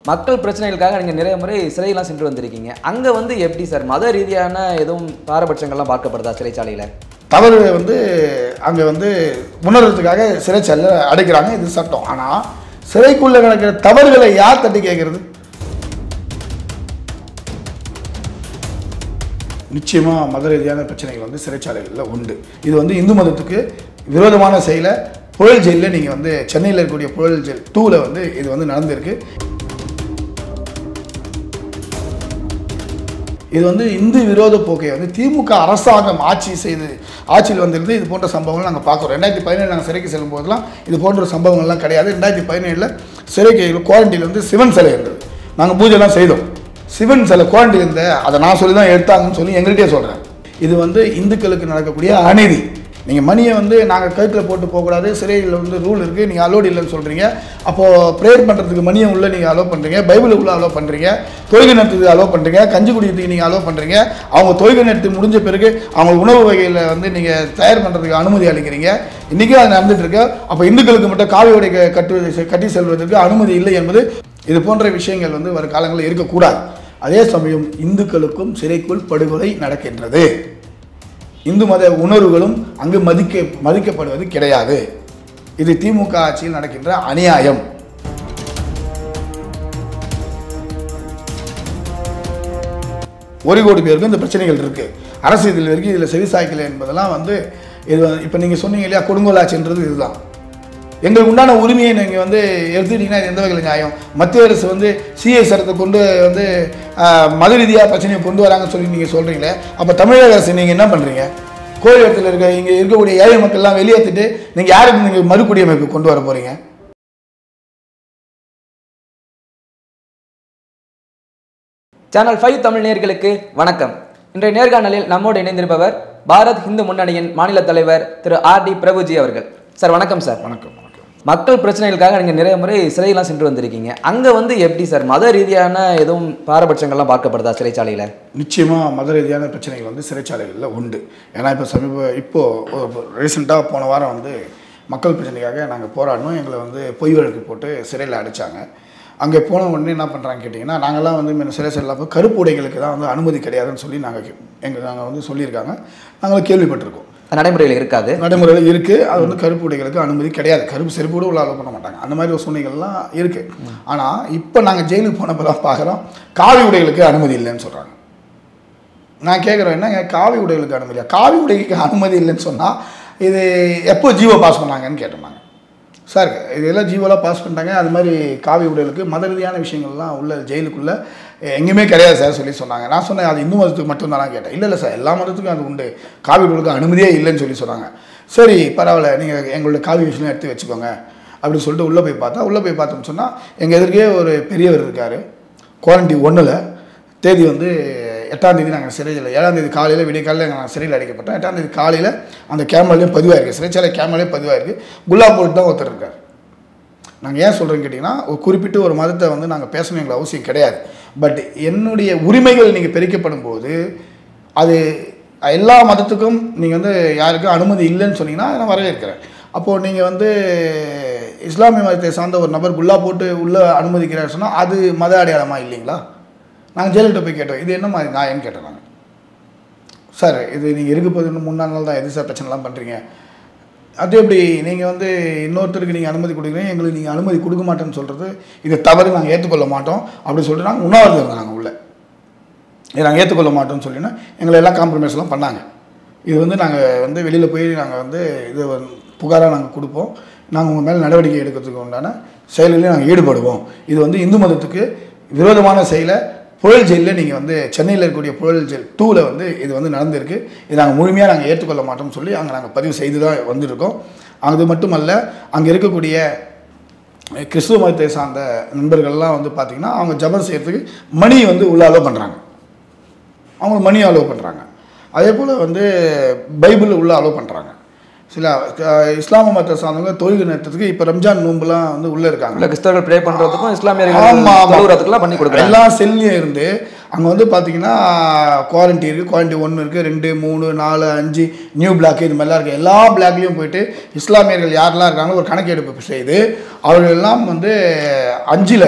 மக்கள் பிரச்சனைகளுக்காக நீங்கள் நிறைய முறை சிறையெல்லாம் சென்று வந்திருக்கீங்க அங்கே வந்து எப்படி சார் மத ரீதியான எதுவும் பாரபட்சங்கள்லாம் பார்க்கப்படுதா சிறைச்சாலையில் தவறு வந்து அங்கே வந்து உணர்றதுக்காக சிறைச்சாலையில் அடைக்கிறாங்க இது சட்டம் ஆனால் சிறைக்குள்ளே நடக்கிற தவறுகளை யார் தட்டி கேட்கறது நிச்சயமாக மத ரீதியான பிரச்சனைகள் வந்து சிறைச்சாலைகளில் உண்டு இது வந்து இந்து மதத்துக்கு விரோதமான செயலை புழல் ஜெயிலில் நீங்கள் வந்து சென்னையில் இருக்கக்கூடிய புழல் ஜெயில் டூவில் வந்து இது வந்து நடந்திருக்கு இது வந்து இந்து விரோத போக்கை வந்து திமுக அரசாங்கம் ஆட்சி செய்து ஆட்சியில் வந்திருந்து இது போன்ற சம்பவங்கள் நாங்கள் பார்க்குறோம் ரெண்டாயிரத்தி பதினேழு நாங்கள் சிறைக்கு செல்லும் போதெல்லாம் இது போன்ற சம்பவங்கள்லாம் கிடையாது ரெண்டாயிரத்தி பதினேழில் சிறைக்கு குவாரண்டைனில் வந்து சிவன் சிலை இருந்தது நாங்கள் பூஜைலாம் செய்தோம் சிவன் சிலை குவாரண்டைன் இருந்த அதை நான் சொல்லி தான் எடுத்தாங்கன்னு சொல்லி எங்கள்கிட்டயே சொல்கிறேன் இது வந்து இந்துக்களுக்கு நடக்கக்கூடிய அநீதி நீங்கள் மணியை வந்து நாங்கள் கழுத்தில் போட்டு போகக்கூடாது சிறையில் வந்து ரூல் இருக்குது நீங்கள் அலோடு இல்லைன்னு சொல்கிறீங்க அப்போது ப்ரேயர் பண்ணுறதுக்கு மணியை உள்ள நீங்கள் அலோவ் பண்ணுறீங்க பைபிள் உள்ள அலோவ் பண்ணுறீங்க தொழுகை நேரத்துக்கு அலோவ் பண்ணுறீங்க கஞ்சி குடிக்கிறதுக்கு நீங்கள் அலோவ் பண்ணுறீங்க அவங்க தொழுகை நேரத்து முடிஞ்ச பிறகு அவங்க உணவு வகையில் வந்து நீங்கள் தயார் பண்ணுறதுக்கு அனுமதி அளிக்கிறீங்க இன்றைக்கும் அது நடந்துட்டு இருக்கு அப்போ இந்துக்களுக்கு மட்டும் காவி உடை க- கட்டு கட்டி செல்வதற்கு அனுமதி இல்லை என்பது இது போன்ற விஷயங்கள் வந்து வரும் காலங்களில் இருக்கக்கூடாது அதே சமயம் இந்துக்களுக்கும் சிறைக்குள் படுகொலை நடக்கின்றது இந்து மத உணர்வுகளும் அங்கு மதிக்க மதிக்கப்படுவது கிடையாது இது திமுக ஆட்சியில் நடக்கின்ற அநியாயம் ஒரு கோடி பேருக்கு இந்த பிரச்சனைகள் இருக்கு அரசு இதில் இருக்கு இதில் செவிசாய்க்கலை என்பதெல்லாம் வந்து இது வந்து- இப்போ நீங்கள் சொன்னீங்க இல்லையா கொடுங்கோலாட்சின்றது இதுதான் எங்களுக்கு உண்டான உரிமையை நீங்கள் வந்து எடுத்துக்கிட்டீங்கன்னா இது எந்த வகையில் நியாயம் மத்திய அரசு வந்து சிஐ சட்டத்தை கொண்டு வந்து ஆஹ், மத ரீதியாக பிரச்சனையை கொண்டு வராங்கன்னு சொல்லி நீங்கள் சொல்கிறீங்களே அப்போ தமிழக அரசு நீங்கள் என்ன பண்ணுறீங்க கோயில் இடத்துல இருக்க இங்கே இருக்கக்கூடிய ஏழை மக்கள்லாம் வெளியேற்றிட்டு நீங்கள் யாருக்கு நீங்கள் மறுகுடியமைப்பு கொண்டு வர போகிறீங்க சேனல் ஃபைவ் தமிழ் நேயர்களுக்கு வணக்கம் இன்றைய நேர்காணலில் நம்மோடு இணைந்திருப்பவர் பாரத் இந்து முன்னணியின் மாநில தலைவர் திரு ஆர் டி பிரபுஜி அவர்கள் சார் வணக்கம் சார் வணக்கம் வணக்கம் மக்கள் பிரச்சனைகளுக்காக நீங்கள் நிறைய முறை சிறையெல்லாம் சென்று வந்திருக்கீங்க அங்கே வந்து எப்படி சார் மத ரீதியான எதுவும் பாரபட்சங்கள்லாம் பார்க்கப்படுதா சிறைச்சாலையில் நிச்சயமாக மத ரீதியான பிரச்சனைகள் வந்து சிறைச்சாலைகளில் உண்டு ஏன்னா இப்போ சமீப இப்போது ரீசெண்டாக போன வாரம் வந்து மக்கள் பிரச்சனைக்காக நாங்கள் போராடினோம் எங்களை வந்து பொய் வழக்கு போட்டு சிறையில் அடைச்சாங்க அங்கே போன உடனே என்ன பண்ணுறாங்க கேட்டிங்கன்னா நாங்கள்லாம் வந்து முன்ன சிறை செல்லாம் போய் கருப்பு உடைகளுக்கு தான் வந்து அனுமதி கிடையாதுன்னு சொல்லி நாங்கள் எங்கள் நாங்கள் வந்து சொல்லியிருக்காங்க நாங்கள் கேள்விப்பட்டிருக்கோம் நடைமுறையில் இருக்காது நடைமுறையில் இருக்குது அது வந்து கருப்பு உடைகளுக்கு அனுமதி கிடையாது கருப்பு செருப்பு கூட உள்ள அலோவ் பண்ண மாட்டாங்க அந்த மாதிரி ஒரு சூழ்நிலைகள்லாம் இருக்குது ஆனால் இப்போ நாங்கள் ஜெயிலுக்கு போனப்பெல்லாம் பார்க்குறோம் காவி உடைகளுக்கு அனுமதி இல்லைன்னு சொல்கிறாங்க நான் கேட்குறேன் என்னங்க காவி உடைகளுக்கு அனுமதியா காவி உடைக்கு அனுமதி இல்லைன்னு சொன்னால் இது எப்போ ஜீவோ பாஸ் பண்ணாங்கன்னு கேட்டோம் நாங்கள் சார் இதெல்லாம் ஜீவோலாம் பாஸ் பண்ணிட்டாங்க அது மாதிரி காவி உடைகளுக்கு மத ரீதியான விஷயங்கள்லாம் உள்ள ஜெயிலுக்குள்ளே எங்கேயுமே கிடையாது சார் சொல்லி சொன்னாங்க நான் சொன்னேன் அது இந்து மதத்துக்கு மட்டும்தான் கேட்டேன் இல்லை இல்லை சார் எல்லா மதத்துக்கும் அது உண்டு காவி உடைகளுக்கு அனுமதியே இல்லைன்னு சொல்லி சொன்னாங்க சரி பரவாயில்ல நீங்கள் எங்களுடைய காவி விஷயம் எடுத்து வச்சுக்கோங்க அப்படின்னு சொல்லிட்டு உள்ளே போய் பார்த்தா உள்ளே போய் பார்த்தோம்னு சொன்னால் எங்கள் எதிர்க்கே ஒரு பெரியவர் இருக்கார் குவாரண்டி ஒன்றில் தேதி வந்து எட்டாம் தேதி நாங்கள் சிறையில் ஏழாம் தேதி காலையில் விடிய காலையில் நாங்கள் சிறையில் அடைக்கப்பட்டோம் எட்டாம் தேதி காலையில் அந்த கேமராலையும் பதிவாயிருக்கு சிறைச்சாலை கேமராலையும் பதிவாயிருக்கு குல்லா போட்டு தான் ஒருத்தர் இருக்கார் நாங்கள் ஏன் சொல்கிறேன்னு கேட்டிங்கன்னா ஒரு குறிப்பிட்ட ஒரு மதத்தை வந்து நாங்கள் பேசணும் எங்களுக்கு அவசியம் கிடையாது பட் என்னுடைய உரிமைகள் நீங்கள் பிரிக்கப்படும் போது அது எல்லா மதத்துக்கும் நீங்கள் வந்து யாருக்கும் அனுமதி இல்லைன்னு சொன்னீங்கன்னா அதை நான் வரவேற்கிறேன் அப்போது நீங்கள் வந்து இஸ்லாமிய மதத்தை சார்ந்த ஒரு நபர் குல்லா போட்டு உள்ளே அனுமதிக்கிறார் சொன்னால் அது மத அடையாளமா இல்லைங்களா நாங்கள் ஜெயலலிதா போய் கேட்டோம் இது என்ன மாதிரி நான் ஏன்னு கேட்டோம் நாங்கள் சார் இது நீங்கள் இருக்க போது இன்னும் மூணு நாள் தான் எது சார் பிரச்சனைலாம் பண்ணுறீங்க அது எப்படி நீங்கள் வந்து இன்னொருத்தருக்கு நீங்கள் அனுமதி கொடுக்குறீங்க எங்களுக்கு நீங்கள் அனுமதி கொடுக்க மாட்டேன்னு சொல்கிறது இது தவறு நாங்கள் ஏற்றுக்கொள்ள மாட்டோம் அப்படின்னு சொல்லிட்டு நாங்கள் உண்ணாவிரதம் இருந்தோம் நாங்கள் உள்ள இதை நாங்கள் ஏற்றுக்கொள்ள மாட்டோம்னு சொல்லினா எங்களை எல்லாம் காம்ப்ரமைஸ்லாம் பண்ணாங்க இது வந்து நாங்கள் வந்து வெளியில் போய் நாங்கள் வந்து இது வந்து புகாராக நாங்கள் கொடுப்போம் நாங்கள் உங்கள் மேலே நடவடிக்கை எடுக்கிறதுக்கு உண்டான செயலில் நாங்கள் ஈடுபடுவோம் இது வந்து இந்து மதத்துக்கு விரோதமான செயலை புழல் ஜெயிலில் நீங்கள் வந்து சென்னையில் இருக்கக்கூடிய புழல் ஜெயில் டூவில் வந்து இது வந்து நடந்திருக்கு இது நாங்கள் முழுமையாக நாங்கள் ஏற்றுக்கொள்ள மாட்டோம்னு சொல்லி அங்கே நாங்கள் பதிவு செய்து தான் வந்திருக்கோம் அது மட்டுமல்ல அங்கே இருக்கக்கூடிய கிறிஸ்துவ மதத்தை சார்ந்த நண்பர்கள்லாம் வந்து பார்த்திங்கன்னா அவங்க ஜபம் செய்கிறதுக்கு மணி வந்து உள்ள அலோவ் பண்ணுறாங்க அவங்க மணி அலோவ் பண்ணுறாங்க அதே போல் வந்து பைபிள் உள்ள அலோவ் பண்ணுறாங்க சில அஹ், இஸ்லாம மதத்தை சார்ந்தவங்க தொழுகை நேரத்துக்கு இப்போ ரம்ஜான் நோன்புலாம் வந்து உள்ளே இருக்காங்க உள்ள கிறிஸ்தவர்கள் ப்ரே பண்ணுறதுக்கும் ஆமா, இஸ்லாமியர்கள் ஆமா. தொழுகிறதுக்குலாம் பண்ணி கொடுக்குறாங்க எல்லா செல்லையும் இருந்து அங்கே வந்து பார்த்தீங்கன்னா குவாரண்டி இருக்குது குவாரண்டி ஒன்று இருக்குது ரெண்டு மூணு நாலு அஞ்சு நியூ பிளாக் இது மாதிரிலாம் இருக்குது எல்லா பிளாக்லேயும் போயிட்டு இஸ்லாமியர்கள் யாரெல்லாம் இருக்காங்களோ ஒரு கணக்கெடுப்பு செய்து அவர்கள் எல்லாம் வந்து அஞ்சில்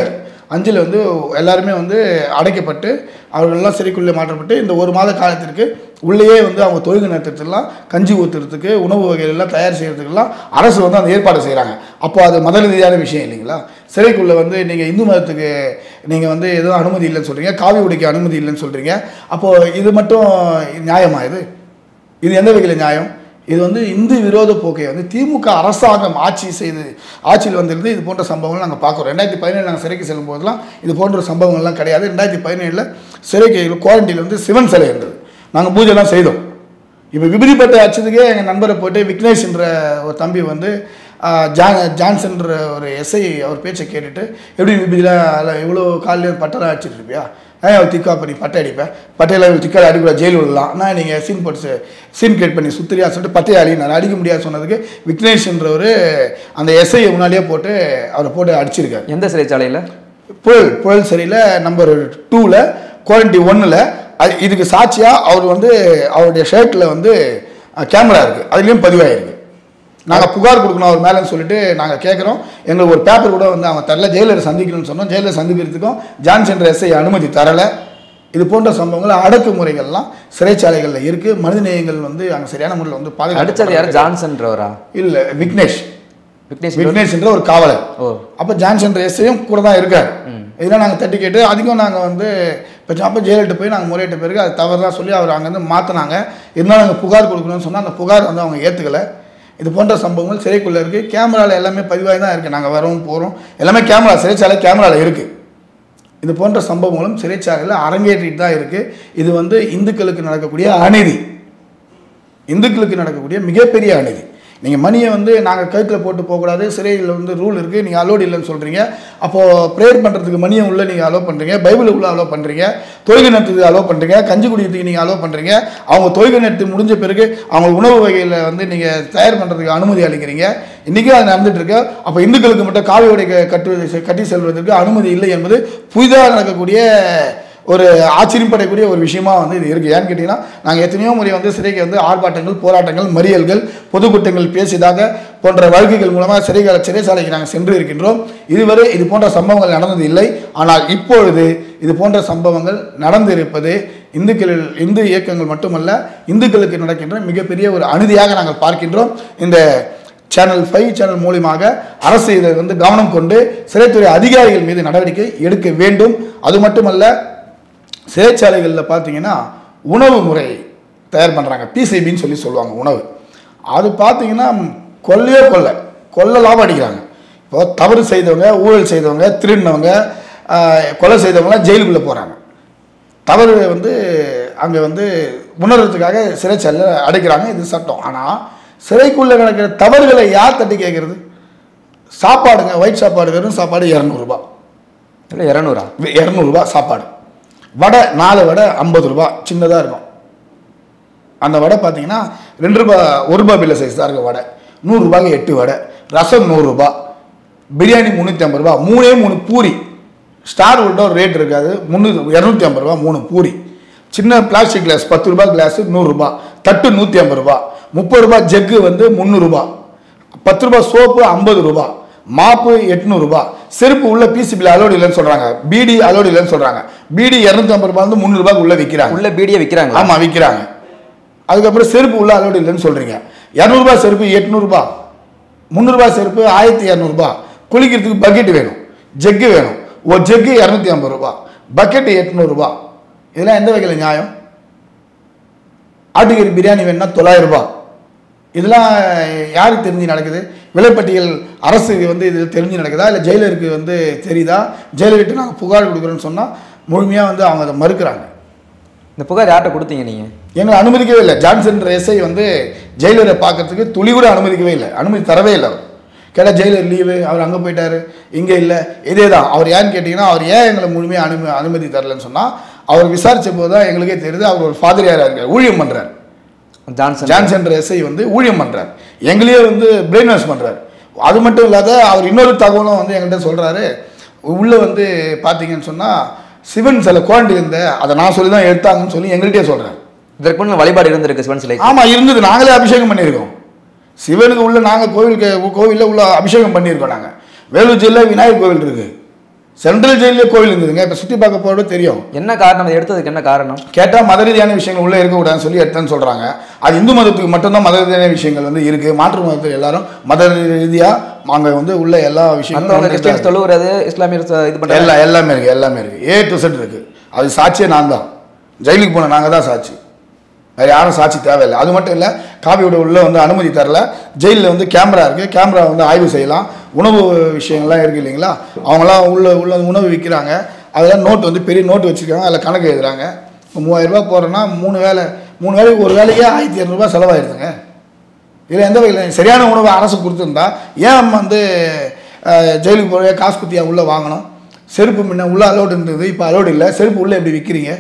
அஞ்சில் வந்து எல்லாருமே வந்து அடைக்கப்பட்டு அவர்களெல்லாம் சிறைக்குள்ளே மாற்றப்பட்டு இந்த ஒரு மாத காலத்திற்கு உள்ளேயே வந்து அவங்க தொழுகை நடத்துறதுக்கெல்லாம் கஞ்சி ஊற்றுறதுக்கு உணவு வகைகள் எல்லாம் தயார் செய்கிறதுக்கெல்லாம் அரசு வந்து அந்த ஏற்பாடு செய்கிறாங்க அப்போ அது மத ரீதியான விஷயம் இல்லைங்களா சிறைக்குள்ளே வந்து நீங்கள் இந்து மதத்துக்கு நீங்கள் வந்து எதுவும் அனுமதி இல்லைன்னு சொல்கிறீங்க காவி உடைக்கு அனுமதி இல்லைன்னு சொல்கிறீங்க அப்போது இது மட்டும் நியாயமா இது இது எந்த வகையில் நியாயம் இது வந்து இந்து விரோத போக்கை வந்து திமுக அரசாங்கம் ஆட்சி செய்து ஆட்சியில் வந்திருந்து இது போன்ற சம்பவங்கள் நாங்கள் பார்க்குறோம் ரெண்டாயிரத்தி பதினேழு நாங்கள் சிறைக்கு செல்லும் போதெல்லாம் இது போன்ற சம்பவங்கள்லாம் கிடையாது ரெண்டாயிரத்தி பதினேழில் சிறைக்கு குவாரண்டைனில் வந்து சிவன் சிலை இருந்தது நாங்கள் பூஜைலாம் செய்தோம் இப்போ விபதிப்பட்ட அச்சதுக்கே எங்கள் நண்பரை போயிட்டு விக்னேஷ்ன்ற ஒரு தம்பி வந்து ஆஹ், ஜான் ஜான்சன்ற ஒரு எஸ்ஐ அவர் பேச்சை கேட்டுட்டு எப்படி விபதிலாம் அதில் இவ்வளோ காலையில் பட்டெல்லாம் அடிச்சிட்டு இருப்பியா ஏன் அவள் திக்கா பண்ணி பட்டை அடிப்பேன் பட்டையில் திக்கா அடிக்கூடாது ஜெயில் விடலாம் ஆனால் நீங்கள் சீன் போட்டு சீன் கிரியேட் பண்ணி சுத்திரியா சொல்லிட்டு பட்டையை அடினார் அடிக்க முடியாது சொன்னதுக்கு விக்னேஷ்ன்றவர் அந்த எஸ்ஐயை முன்னாடியே போட்டு அவரை போட்டு அடிச்சிருக்காரு எந்த சிறைச்சாலையில் புயல் புயல் சரியில் நம்பர் டூவில் குவாலிட்டி ஒன்றில் அது இதுக்கு சாட்சியாக அவர் வந்து அவருடைய ஷர்ட்டில் வந்து கேமரா இருக்குது அதுலேயும் பதிவாயிருக்கு நாங்கள் புகார் கொடுக்கணும் அவர் மேலேன்னு சொல்லிட்டு நாங்கள் கேட்குறோம் எங்களுக்கு ஒரு பேப்பர் கூட வந்து அவங்க தரல ஜெயிலரை சந்திக்கணும்னு சொன்னோம் ஜெயிலரை சந்திக்கிறதுக்கும் ஜான்சன் எஸ்ஐ அனுமதி தரலை இது போன்ற சம்பவங்கள் அடக்குமுறைகள்லாம் சிறைச்சாலைகளில் இருக்குது மனிதநேயங்கள் வந்து அங்கே சரியான முறையில் வந்து அடிச்சது யார் பாதுகாப்பு ஜான்சன்றவரா இல்லை விக்னேஷ் விக்னேஷ் விக்னேஷ் என்ற ஒரு காவலர் ஓ அப்போ ஜான்சன் ரேஸையும் கூட தான் இருக்கார் இதெல்லாம் நாங்கள் தட்டி கேட்டு அதிகம் நாங்கள் வந்து இப்போ அப்போ ஜெயலலிட்ட போய் நாங்கள் முறையிட்ட பிறகு அது தவறுதான் சொல்லி அவர் அங்கேருந்து மாற்றினாங்க இருந்தாலும் நாங்கள் புகார் கொடுக்கணும்னு சொன்னால் அந்த புகார் வந்து அவங்க ஏற்றுக்கலை இது போன்ற சம்பவங்கள் சிறைக்குள்ளே இருக்குது கேமராவில் எல்லாமே பதிவாகி தான் இருக்குது நாங்கள் வரவும் போகிறோம் எல்லாமே கேமரா சிறைச்சாலை கேமராவில் இருக்குது இது போன்ற சம்பவங்களும் சிறைச்சாலையில் அரங்கேற்றிட்டு தான் இருக்குது இது வந்து இந்துக்களுக்கு நடக்கக்கூடிய அநீதி இந்துக்களுக்கு நடக்கக்கூடிய மிகப்பெரிய அநீதி நீங்கள் மணியை வந்து நாங்கள் கழுத்தில் போட்டு போகக்கூடாது சிறையில் வந்து ரூல் இருக்குது நீங்கள் அலோடு இல்லைன்னு சொல்கிறீங்க அப்போது ப்ரேயர் பண்ணுறதுக்கு மணியை உள்ளே நீங்கள் அலோவ் பண்ணுறீங்க பைபிள் உள்ளே அலோவ் பண்ணுறீங்க தொழுகை நடத்துக்கு அலோவ் பண்ணுறீங்க கஞ்சி குடிக்கிறதுக்கு நீங்கள் அலோவ் பண்ணுறீங்க அவங்க தொழுகை நடத்தி முடிஞ்ச பிறகு அவங்க உணவு வகையில் வந்து நீங்கள் தயார் பண்ணுறதுக்கு அனுமதி அளிக்கிறீங்க இன்றைக்கும் அது நடந்துட்டு இருக்கு அப்போ இந்துக்களுக்கு மட்டும் காவி உடை க- கட்டு கட்டி செல்வதற்கு அனுமதி இல்லை என்பது புதிதாக நடக்கக்கூடிய ஒரு ஆச்சரியப்படக்கூடிய ஒரு விஷயமா வந்து இது இருக்குது ஏன்னு கேட்டிங்கன்னா நாங்கள் எத்தனையோ முறை வந்து சிறைக்கு வந்து ஆர்ப்பாட்டங்கள் போராட்டங்கள் மறியல்கள் பொதுக்கூட்டங்கள் பேசியதாக போன்ற வழக்குகள் மூலமாக சிறைகளை சிறைச்சாலைக்கு நாங்கள் சென்று இருக்கின்றோம் இதுவரை இது போன்ற சம்பவங்கள் நடந்தது இல்லை ஆனால் இப்பொழுது இது போன்ற சம்பவங்கள் நடந்திருப்பது இந்துக்களில் இந்து இயக்கங்கள் மட்டுமல்ல இந்துக்களுக்கு நடக்கின்ற மிகப்பெரிய ஒரு அநீதியாக நாங்கள் பார்க்கின்றோம் இந்த சேனல் ஃபைவ் சேனல் மூலியமாக அரசு இதை வந்து கவனம் கொண்டு சிறைத்துறை அதிகாரிகள் மீது நடவடிக்கை எடுக்க வேண்டும் அது மட்டுமல்ல சிறைச்சாலைகளில் பார்த்தீங்கன்னா உணவு முறை தயார் பண்ணுறாங்க பிசிபின்னு சொல்லி சொல்லுவாங்க உணவு அது பார்த்தீங்கன்னா கொல்லையோ கொல்லை கொல்ல லாபம் அடிக்கிறாங்க இப்போ தவறு செய்தவங்க ஊழல் செய்தவங்க திருடினவங்க ஆஹ், கொலை செய்தவங்களாம் ஜெயிலுக்குள்ளே போகிறாங்க தவறு வந்து அங்கே வந்து உணர்றதுக்காக சிறைச்சாலையில் அடைக்கிறாங்க இது சட்டம் ஆனால் சிறைக்குள்ளே நடக்கிற தவறுகளை யார் தட்டி கேட்குறது சாப்பாடுங்க ஒயிட் சாப்பாடு வெறும் சாப்பாடு இரநூறுபா இல்லை இரநூறா இரநூறுபா சாப்பாடு வடை நாலு வடை ஐம்பது ரூபா சின்னதாக இருக்கும் அந்த வடை பார்த்தீங்கன்னா ரெண்டு ரூபா ஒரு ரூபா பில்ல சைஸ் தான் இருக்கும் வடை நூறுரூபாய்க்கு எட்டு வடை ரசம் நூறுரூபா பிரியாணி முந்நூற்றி ஐம்பது ரூபா மூணே மூணு பூரி ஸ்டார் உள்ள ஒரு ரேட் இருக்காது முந்நூறு இரநூத்தி ஐம்பது ரூபா மூணு பூரி சின்ன பிளாஸ்டிக் கிளாஸ் பத்து ரூபாய் கிளாஸ் நூறுரூபா தட்டு நூற்றி ஐம்பது ரூபா முப்பது ரூபாய் ஜக்கு வந்து முந்நூறுரூபா பத்து ரூபாய் சோப்பு ஐம்பது ரூபா மாப்பு எட்நூறுபா செருப்பு உள்ள பிசிபியில் அலோடு இல்லைன்னு சொல்றாங்க பீடி அலோடு இல்லைன்னு சொல்றாங்க பீடி இரநூத்தி ஐம்பது ரூபாய் வந்து முந்நூறுபாய்க்கு உள்ள விற்கிறாங்க உள்ள பீடியை விற்கிறாங்க ஆமா விற்கிறாங்க அதுக்கப்புறம் செருப்பு உள்ள அலோடு இல்லைன்னு சொல்றீங்க இரநூறுபா செருப்பு எட்நூறுபா முந்நூறுபா செருப்பு ஆயிரத்தி இரநூறுபா குளிக்கிறதுக்கு பக்கெட் வேணும் ஜெக்கு வேணும் ஒரு ஜெக்கு இரநூத்தி ஐம்பது ரூபா பக்கெட் எட்நூறுபா இதெல்லாம் எந்த வகையில் நியாயம் ஆட்டுக்கறி பிரியாணி வேணும்னா தொள்ளாயிரம் ரூபாய் இதெல்லாம் யாருக்கு தெரிஞ்சு நடக்குது விலைப்பட்டியல் அரசு வந்து இது தெரிஞ்சு நடக்குதா இல்லை ஜெயிலருக்கு வந்து தெரியுதா ஜெயிலர்கிட்ட நாங்கள் புகார் கொடுக்குறோன்னு சொன்னால் முழுமையாக வந்து அவங்க அதை மறுக்கிறாங்க இந்த புகார் யார்கிட்ட கொடுத்தீங்க நீங்க எங்களை அனுமதிக்கவே இல்லை ஜான்சன் எஸ்ஐ வந்து ஜெயிலரை பார்க்கறதுக்கு துளி கூட அனுமதிக்கவே இல்லை அனுமதி தரவே இல்லை அவர் கேட்டால் ஜெயிலர் லீவு அவர் அங்கே போயிட்டாரு இங்கே இல்லை இதே தான் அவர் ஏன்னு கேட்டிங்கன்னா அவர் ஏன் எங்களை முழுமையாக அனுமதி அனுமதி தரலன்னு சொன்னால் அவர் விசாரித்த போது தான் எங்களுக்கே தெரியுது அவர் ஒரு ஃபாதரியாராக இருக்கார் ஊழியம் பண்ணுறார் ஜான்சன் ஜான்சன் எஸ்ஐ வந்து ஊழியம் பண்ணுறார் எங்களையே வந்து பிரெயின் வாஷ் பண்ணுறாரு அது மட்டும் இல்லாத அவர் இன்னொரு தகவலும் வந்து எங்கள்கிட்ட சொல்கிறாரு உள்ளே வந்து பார்த்தீங்கன்னு சொன்னால் சிவன் சில குவாண்டி இருந்த அதை நான் சொல்லி தான் எடுத்தாங்கன்னு சொல்லி எங்கள்கிட்டயே சொல்கிறார் இதற்கு முன்ன வழிபாடு இருந்திருக்கு சிவன் சிலை ஆமாம் இருந்தது நாங்களே அபிஷேகம் பண்ணியிருக்கோம் சிவனுக்கு உள்ள நாங்கள் கோவிலுக்கு கோவிலில் உள்ள அபிஷேகம் பண்ணியிருக்கோம் நாங்கள் வேலூர் ஜில்லை விநாயகர் கோவில் இருக்குது சென்ட்ரல் ஜெயிலே கோவில் இருந்ததுங்க இப்போ சுற்றி பார்க்க போகிறது தெரியும் என்ன காரணம் அதை எடுத்ததுக்கு என்ன காரணம் கேட்டால் மத ரீதியான விஷயங்கள் உள்ளே இருக்கக்கூடாதுன்னு சொல்லி எடுத்தேன்னு சொல்கிறாங்க அது இந்து மதத்துக்கு மட்டும்தான் மத ரீதியான விஷயங்கள் வந்து இருக்குது மாற்று மதத்தில் எல்லாரும் மத ரீதியாக அங்கே வந்து உள்ள எல்லா மற்றவங்க விஷயங்களும் கிறிஸ்டியன்ஸ் தொழுகிறது இஸ்லாமியர் இது பண்றாங்க எல்லாம் எல்லாமே இருக்குது எல்லாமே இருக்குது ஏ டு செட் இருக்குது அது சாட்சியே நான் தான் ஜெயிலுக்கு போன நாங்கள் தான் சாட்சி வேறு யாரும் சாட்சி தேவையில்லை அது மட்டும் இல்லை காவியோட உள்ள வந்து அனுமதி தரல ஜெயிலில் வந்து கேமரா இருக்குது கேமரா வந்து ஆய்வு செய்யலாம் உணவு விஷயங்கள்லாம் இருக்குது இல்லைங்களா அவங்களாம் உள்ள உள்ள உணவு விற்கிறாங்க அதெல்லாம் நோட் வந்து பெரிய நோட்டு வச்சுருக்காங்க அதில் கணக்கு எழுதுறாங்க இப்போ மூவாயிரம் ரூபாய் போடுறோன்னா மூணு வேலை மூணு வேலைக்கு ஒரு வேலைக்கே ஆயிரத்தி இரநூறுபா செலவாயிருதுங்க இதில் எந்த வகையில் சரியான உணவு அரசு கொடுத்துருந்தா ஏன் வந்து அஹ், ஜெயிலுக்கு போகிற காசு குத்தியா உள்ளே வாங்கணும் செருப்பு முன்ன உள்ளே அலோடு இருந்தது இப்போ அலோடு இல்லை செருப்பு உள்ளே எப்படி விற்கிறீங்க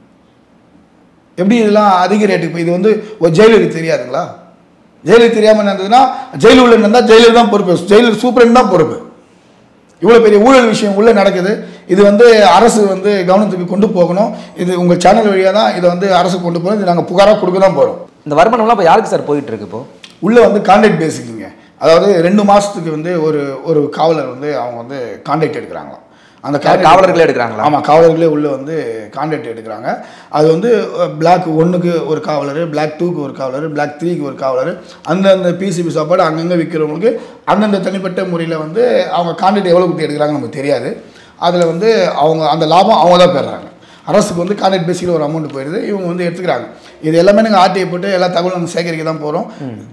எப்படி இதெல்லாம் அதிக ரேட்டுக்கு இது வந்து ஒரு ஜெயிலருக்கு தெரியாதுங்களா ஜெயிலுக்கு தெரியாமல் இருந்ததுன்னா ஜெயில் உள்ள இருந்தால் ஜெயிலர் தான் பொறுப்பு ஜெயிலர் சூப்பரண்ட் தான் பொறுப்பு இவ்வளோ பெரிய ஊழல் விஷயம் உள்ளே நடக்குது இது வந்து அரசு வந்து கவனத்துக்கு கொண்டு போகணும் இது உங்கள் சேனல் வழியாக தான் இதை வந்து அரசு கொண்டு போகணும் இது நாங்கள் புகாராக கொடுக்க தான் போகிறோம் இந்த வருமானம்லாம் இப்போ யாருக்கு சார் போயிட்டு இருக்கு இப்போ உள்ளே வந்து கான்ட்ராக்ட் பேசிக்குங்க அதாவது ரெண்டு மாதத்துக்கு வந்து ஒரு ஒரு காவலர் வந்து அவங்க வந்து கான்ட்ராக்ட் எடுக்கிறாங்களாம் அந்த contract- காவலர்களே எடுக்கிறாங்களா? ஆமாம் காவலர்களே உள்ளே வந்து கான்ட்ராக்ட் எடுக்கிறாங்க அது வந்து பிளாக் ஒன்றுக்கு ஒரு காவலர் பிளாக் டூக்கு ஒரு காவலர் பிளாக் த்ரீக்கு ஒரு காவலர் அந்தந்த பிசிபி சாப்பாடு அங்கங்கே விற்கிறவங்களுக்கு அந்தந்த தனிப்பட்ட முறையில் வந்து அவங்க கான்ட்ராக்ட் எவ்வளோ கொடுத்து எடுக்கிறாங்க நமக்கு தெரியாது அதில் வந்து அவங்க அந்த லாபம் அவங்க தான் பெறுறாங்க அரசுக்கு வந்து கான்ட்ராக்ட் பேசிக்கில் ஒரு அமௌண்ட் போயிடுது இவங்க வந்து எடுத்துக்கிறாங்க இது எல்லாமே நாங்கள் ஆர்டிஐ போட்டு எல்லா தகவலும் நாங்கள் சேகரிக்க தான் போகிறோம்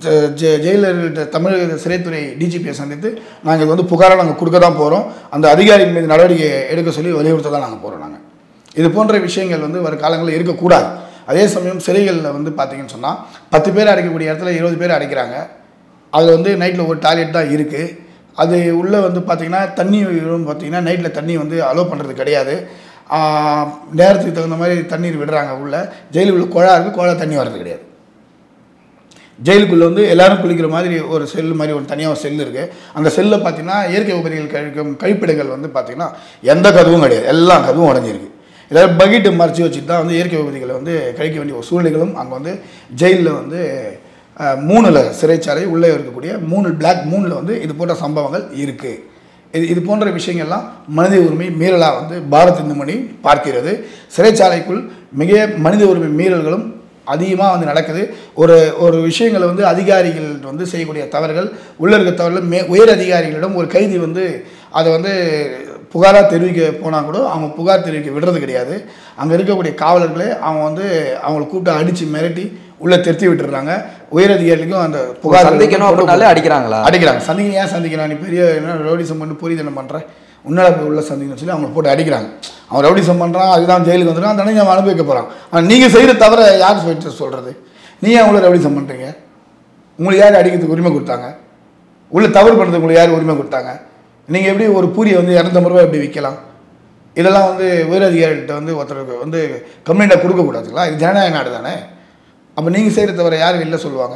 ஜெயிலர் தமிழக சிறைத்துறை டிஜிபியை சந்தித்து நாங்கள் இது வந்து புகாராக நாங்கள் கொடுக்க தான் போகிறோம் அந்த அதிகாரிகள் மீது நடவடிக்கை எடுக்க சொல்லி வலியுறுத்த தான் நாங்கள் போகிறோம் நாங்கள் இது போன்ற விஷயங்கள் வந்து வரும் காலங்களில் இருக்கக்கூடாது அதே சமயம் சிறைகளில் வந்து பார்த்தீங்கன்னு சொன்னால் பத்து பேர் அடைக்கக்கூடிய இடத்துல இருபது பேர் அடைக்கிறாங்க அதில் வந்து நைட்டில் ஒரு டாய்லெட் தான் இருக்குது அது உள்ளே வந்து பார்த்திங்கன்னா தண்ணி பார்த்தீங்கன்னா நைட்டில் தண்ணி வந்து அலோவ் பண்ணுறது கிடையாது ஆஹ், நேரத்துக்கு தகுந்த மாதிரி தண்ணீர் விடுறாங்க உள்ளே ஜெயிலுக்குள்ள குழா இருக்குது குழா தண்ணி வர்றது கிடையாது ஜெயிலுக்குள்ளே வந்து எல்லாரும் குளிக்கிற மாதிரி ஒரு செல் மாதிரி ஒரு தனியாக ஒரு செல் இருக்குது அந்த செல்லில் பார்த்தீங்கன்னா இயற்கை உபரிகள் கழிக்கும் கழிப்பிடங்கள் வந்து பார்த்தீங்கன்னா எந்த கதவும் கிடையாது எல்லா கதவும் உடஞ்சிருக்கு ஏதாவது பக்கெட்டு மறைச்சி வச்சுட்டு தான் வந்து இயற்கை உபரிகளை வந்து கழிக்க வேண்டிய ஒரு சூழ்நிலைகளும் அங்கே வந்து ஜெயிலில் வந்து அஹ், மூணுல சிறைச்சாலை உள்ளே இருக்கக்கூடிய மூணு பிளாக் மூணில் வந்து இது போன்ற சம்பவங்கள் இருக்குது இது இது போன்ற விஷயங்கள்லாம் மனித உரிமை மீறலாக வந்து பாரத் இந்து மணி பார்க்கிறது சிறைச்சாலைக்குள் மிக மனித உரிமை மீறல்களும் அதிகமாக வந்து நடக்குது ஒரு ஒரு விஷயங்களை வந்து அதிகாரிகள் வந்து செய்யக்கூடிய தவறுகள் உள்ள இருக்க தவறுகள் மே உயர் அதிகாரிகளிடம் ஒரு கைதி வந்து அதை வந்து புகாராக தெரிவிக்க போனால் கூட அவங்க புகார் தெரிவிக்க விடுறது கிடையாது அங்கே இருக்கக்கூடிய காவலர்களே அவங்க வந்து அவங்கள கூப்பிட்டு அடித்து மிரட்டி உள்ளே திருத்தி விட்டுறாங்க உயர் அதிகாரிகளுக்கும் அந்த புகார் சந்திக்கணும் அப்படின்னாலே அடிக்கிறாங்களா அடிக்கிறாங்க சந்திக்க ஏன் சந்திக்கிறான் நீ பெரிய என்ன ரவுடிசம் பண்ணி புரியுது என்ன பண்ணுற உன்னால் போய் உள்ள சந்திக்கணும்னு சொல்லி அவங்க போட்டு அடிக்கிறாங்க அவன் ரவுடிசம் பண்ணுறான் அதுதான் ஜெயிலுக்கு வந்துடும் அந்த அவன் அனுபவிக்க போகிறான் ஆனால் நீங்கள் செய்கிற தவிர யார் சொல்லிட்டு சொல்கிறது நீ ஏன் உங்களை ரவுடிசம் பண்ணுறீங்க உங்களுக்கு யார் அடிக்கிறதுக்கு உரிமை கொடுத்தாங்க உள்ள தவறு பண்ணுறதுக்கு உங்களுக்கு யார் உரிமை கொடுத்தாங்க நீங்கள் எப்படி ஒரு பூரியை வந்து இரநூத்தம்பது ரூபாய் எப்படி விற்கலாம் இதெல்லாம் வந்து உயர் அதிகாரிகிட்ட வந்து ஒருத்தருக்கு வந்து கம்ப்ளைண்ட்டாக கொடுக்கக்கூடாதுங்களா இது ஜனநாயக நாடு தானே அப்போ நீங்கள் செய்கிற தவிர யார் வெளில சொல்லுவாங்க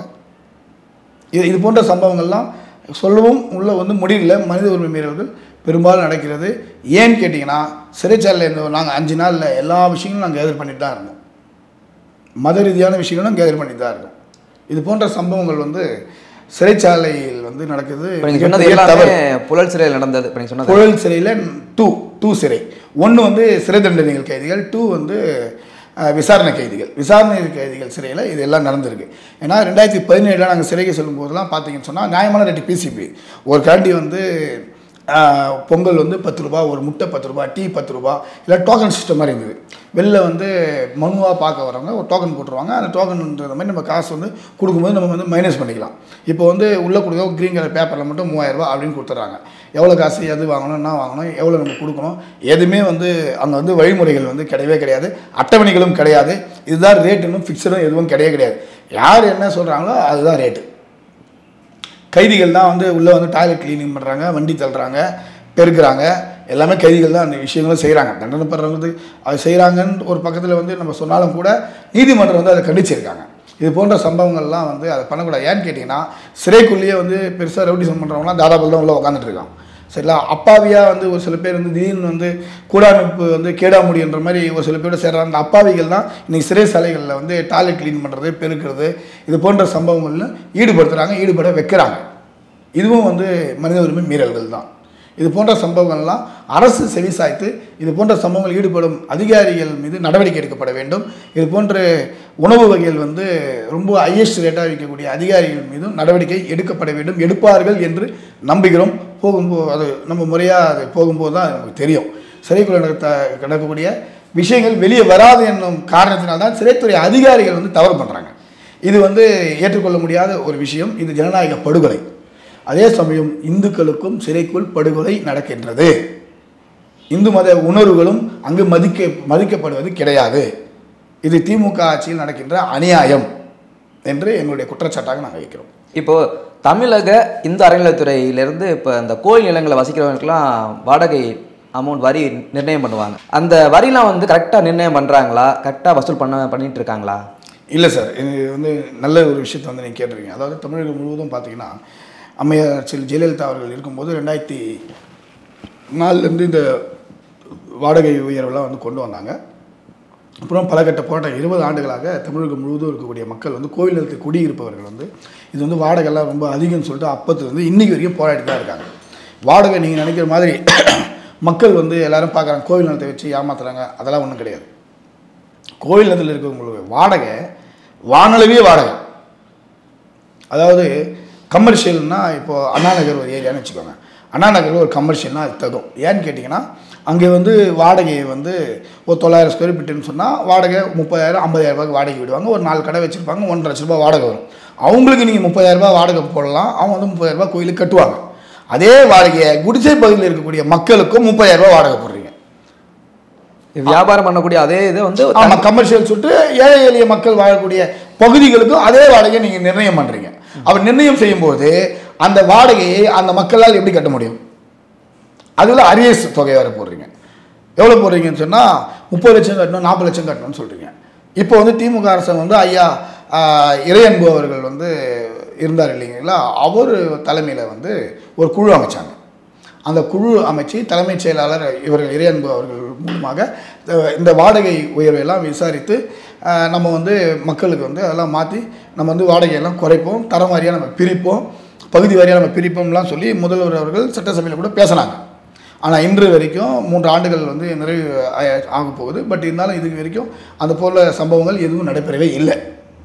இது இது போன்ற சம்பவங்கள்லாம் சொல்லவும் உள்ள வந்து முடியல மனித உரிமை மீறல்கள் பெரும்பாலும் நடக்கிறது ஏன்னு கேட்டிங்கன்னா சிறைச்சாலையில் இருந்தோம் நாங்கள் அஞ்சு நாளில் எல்லா விஷயங்களும் நாங்கள் கேதர் பண்ணிட்டு தான் இருந்தோம் மத ரீதியான விஷயங்களும் கேதர் பண்ணிட்டு தான் இருக்கோம் இது போன்ற சம்பவங்கள் வந்து சிறைச்சாலையில் வந்து நடக்குது இப்போ நீங்க சொன்னது மிகப்பெரிய தவறு. எல்லாமே புழல் சிறையில் நடந்தது இப்போ நீங்க சொன்னது புழல் சிறையில் டூ டூ சிறை ஒன்று வந்து சிறை தண்டனைகள் கைதிகள் டூ வந்து அஹ், விசாரணை கைதிகள் விசாரணை கைதிகள் சிறையில் இது எல்லாம் நடந்திருக்கு ஏன்னா ரெண்டாயிரத்தி பதினேழில் நாங்கள் சிறைக்கு செல்லும் போதெல்லாம் பார்த்தீங்கன்னு சொன்னால் நியாயமான ரேட்டு பிசிபி ஒரு கேண்டி வந்து அஹ், பொங்கல் வந்து பத்து ரூபா ஒரு முட்டை பத்து ரூபா டீ பத்து ரூபா இல்லை டோக்கன் சிஸ்டம் மாதிரி இருந்தது வெளில வந்து மனுவாக பார்க்க வரவங்க ஒரு டோக்கன் போட்டுருவாங்க அந்த டோக்கன்ன்றது மாதிரி நம்ம காசு வந்து கொடுக்கும்போது நம்ம வந்து மைனஸ் பண்ணிக்கலாம் இப்போ வந்து உள்ளே கொடுக்க க்ரீன் கலர் பேப்பரில் மட்டும் மூவாயிரம் ரூபாய் அப்படின்னு கொடுத்துட்றாங்க எவ்வளோ காசு எது வாங்கணும் என்ன வாங்கணும் எவ்வளோ நம்ம கொடுக்கணும் எதுவுமே வந்து அங்கே வந்து வழிமுறைகள் வந்து கிடையவே கிடையாது அட்டவணைகளும் கிடையாது இதுதான் ரேட்டுன்னு ஃபிக்ஸடும் எதுவும் கிடையவே கிடையாது யார் என்ன சொல்கிறாங்களோ அதுதான் ரேட்டு கைதிகள் தான் வந்து உள்ளே வந்து டாய்லெட் க்ளீனிங் பண்ணுறாங்க வண்டி தள்ளுறாங்க பெருக்குறாங்க எல்லாமே கைதிகள் தான் அந்த விஷயங்களும் செய்கிறாங்க தண்டனை பெறவங்க அது செய்கிறாங்கன்னு ஒரு பக்கத்தில் வந்து நம்ம சொன்னாலும் கூட நீதிமன்றம் வந்து அதை கண்டிச்சிருக்காங்க இது போன்ற சம்பவங்கள்லாம் வந்து அதை பண்ணக்கூடாது ஏன்னு கேட்டிங்கன்னா சிறைக்குள்ளேயே வந்து பெருசாக ரவுடிசம் பண்ணுறவங்களாம் தாராபல் தான் உள்ளே உட்காந்துட்டு இருக்கான் சரிங்களா அப்பாவியாக வந்து ஒரு சில பேர் வந்து திடீர்னு வந்து கூடாமைப்பு வந்து கேடாமுடின்ற மாதிரி ஒரு சில பேரோட சேர்றாங்க அந்த அப்பாவிகள் தான் இன்றைக்கி சிறைசாலைகளில் வந்து டாய்லெட் க்ளீன் பண்ணுறது பெருக்கிறது இது போன்ற சம்பவங்களில் ஈடுபடுத்துகிறாங்க ஈடுபட வைக்கிறாங்க இதுவும் வந்து மனித உரிமை மீறல்கள் தான் இது போன்ற சம்பவங்கள்லாம் அரசு செவிசாய்த்து இது போன்ற சம்பவங்கள் ஈடுபடும் அதிகாரிகள் மீது நடவடிக்கை எடுக்கப்பட வேண்டும் இது போன்ற உணவு வகைகள் வந்து ரொம்ப ஹையஸ்ட் ரேட்டாக விற்கக்கூடிய அதிகாரிகள் மீதும் நடவடிக்கை எடுக்கப்பட வேண்டும் எடுப்பார்கள் என்று நம்புகிறோம் போகும்போது அது நம்ம முறையாக அது போகும்போது தான் நமக்கு தெரியும் சிறைக்குள்ள நடத்த நடக்கக்கூடிய விஷயங்கள் வெளியே வராது என்னும் காரணத்தினால்தான் சிறைத்துறை அதிகாரிகள் வந்து தவறு பண்ணுறாங்க இது வந்து ஏற்றுக்கொள்ள முடியாத ஒரு விஷயம் இது ஜனநாயக படுகொலை அதே சமயம் இந்துக்களுக்கும் சிறைக்குள் படுகொலை நடக்கின்றது இந்து மத உணர்வுகளும் அங்கு மதிக்க மதிக்கப்படுவது கிடையாது இது திமுக ஆட்சியில் நடக்கின்ற அநியாயம் என்று எங்களுடைய குற்றச்சாட்டாக நாங்கள் வைக்கிறோம் இப்போ தமிழக இந்து அறநிலையத்துறையிலிருந்து இப்போ இந்த கோயில் நிலங்களை வசிக்கிறவங்களுக்குலாம் வாடகை அமௌண்ட் வரி நிர்ணயம் பண்ணுவாங்க அந்த வரிலாம் வந்து கரெக்டாக நிர்ணயம் பண்ணுறாங்களா கரெக்டாக வசூல் பண்ண பண்ணிட்டு இருக்காங்களா இல்லை சார் இது வந்து நல்ல ஒரு விஷயத்தை வந்து நீங்கள் கேட்டிருக்கீங்க அதாவது தமிழகம் முழுவதும் பார்த்தீங்கன்னா அம்மையார் ஆட்சியில் ஜெயலலிதா அவர்கள் இருக்கும்போது ரெண்டாயிரத்தி நாலுலேருந்து இந்த வாடகை உயர்வெல்லாம் வந்து கொண்டு வந்தாங்க அப்புறம் பல கட்ட போராட்டம் இருபது ஆண்டுகளாக தமிழகம் முழுவதும் இருக்கக்கூடிய மக்கள் வந்து கோவில் நிலத்தில் குடியிருப்பவர்கள் வந்து இது வந்து வாடகைலாம் ரொம்ப அதிகம்னு சொல்லிட்டு அப்பத்துலேருந்து இன்றைக்கி வரைக்கும் போராடிட்டு தான் இருக்காங்க வாடகை நீங்கள் நினைக்கிற மாதிரி மக்கள் வந்து எல்லாரும் பார்க்குறாங்க கோவில் நிலத்தை வச்சு ஏமாத்துறாங்க அதெல்லாம் ஒன்றும் கிடையாது கோவில் நிலத்தில் இருக்கிறவங்களுக்கு வாடகை வானளவே வாடகை அதாவது கமர்ஷியல்னா இப்போது அண்ணா நகர் ஒரு ஏரியான்னு வச்சுக்கோங்க அண்ணா நகரில் ஒரு கமர்ஷியல்னா அது தகும் ஏன்னு கேட்டிங்கன்னா அங்கே வந்து வாடகையை வந்து ஒரு தொள்ளாயிரம் ஸ்கொயர் ஃபீட்டுன்னு சொன்னால் வாடகை முப்பதாயிரம் ஐம்பதாயிரம் ரூபாய்க்கு வாடகை விடுவாங்க ஒரு நாலு கடை வச்சுருப்பாங்க ஒன்றரை லட்ச ரூபாய் வாடகை வரும் அவங்களுக்கு நீங்கள் முப்பதாயிரம் ரூபாய் வாடகை போடலாம் அவங்க வந்து முப்பதாயிரம் ரூபாய் கோயிலுக்கு கட்டுவாங்க அதே வாடகையை குடிசை பகுதியில் இருக்கக்கூடிய மக்களுக்கும் முப்பதாயிரம் ரூபாய் வாடகை போடுறீங்க வியாபாரம் பண்ணக்கூடிய அதே இதை வந்து ஆமாம் கமர்ஷியல் சொல்லிட்டு ஏழை எளிய மக்கள் வாழக்கூடிய பகுதிகளுக்கும் அதே வாடகையை நீங்கள் நிர்ணயம் பண்ணுறீங்க அவர் நிர்ணயம் செய்யும்போது அந்த வாடகையை அந்த மக்களால் எப்படி கட்ட முடியும் அதில் அரியஸ் தொகை வேறு போடுறீங்க எவ்வளோ போடுறீங்கன்னு சொன்னால் முப்பது லட்சம் கட்டணும் நாற்பது லட்சம் கட்டணும்னு சொல்கிறீங்க இப்போ வந்து திமுக அரசு வந்து ஐயா ஆஹ், இறையன்பு அவர்கள் வந்து இருந்தார் இல்லைங்களா அவர் தலைமையில் வந்து ஒரு குழு அமைச்சாங்க அந்த குழு அமைச்சு தலைமைச் செயலாளர் இவர்கள் இறையன்பு அவர்கள் மூலமாக இந்த- இந்த வாடகை உயர்வையெல்லாம் விசாரித்து ஆஹ், நம்ம வந்து மக்களுக்கு வந்து அதெல்லாம் மாற்றி நம்ம வந்து வாடகையெல்லாம் குறைப்போம் தரம் வாரியாக நம்ம பிரிப்போம் பகுதி வாரியாக நம்ம பிரிப்போம்லாம் சொல்லி முதல்வர் அவர்கள் சட்டசபையில் கூட பேசினாங்க ஆனால் இன்று வரைக்கும் மூன்று ஆண்டுகள் வந்து நிறைவு ஆய- ஆக போகுது பட் இருந்தாலும் இது வரைக்கும் அந்த போல சம்பவங்கள் எதுவும் நடைபெறவே இல்லை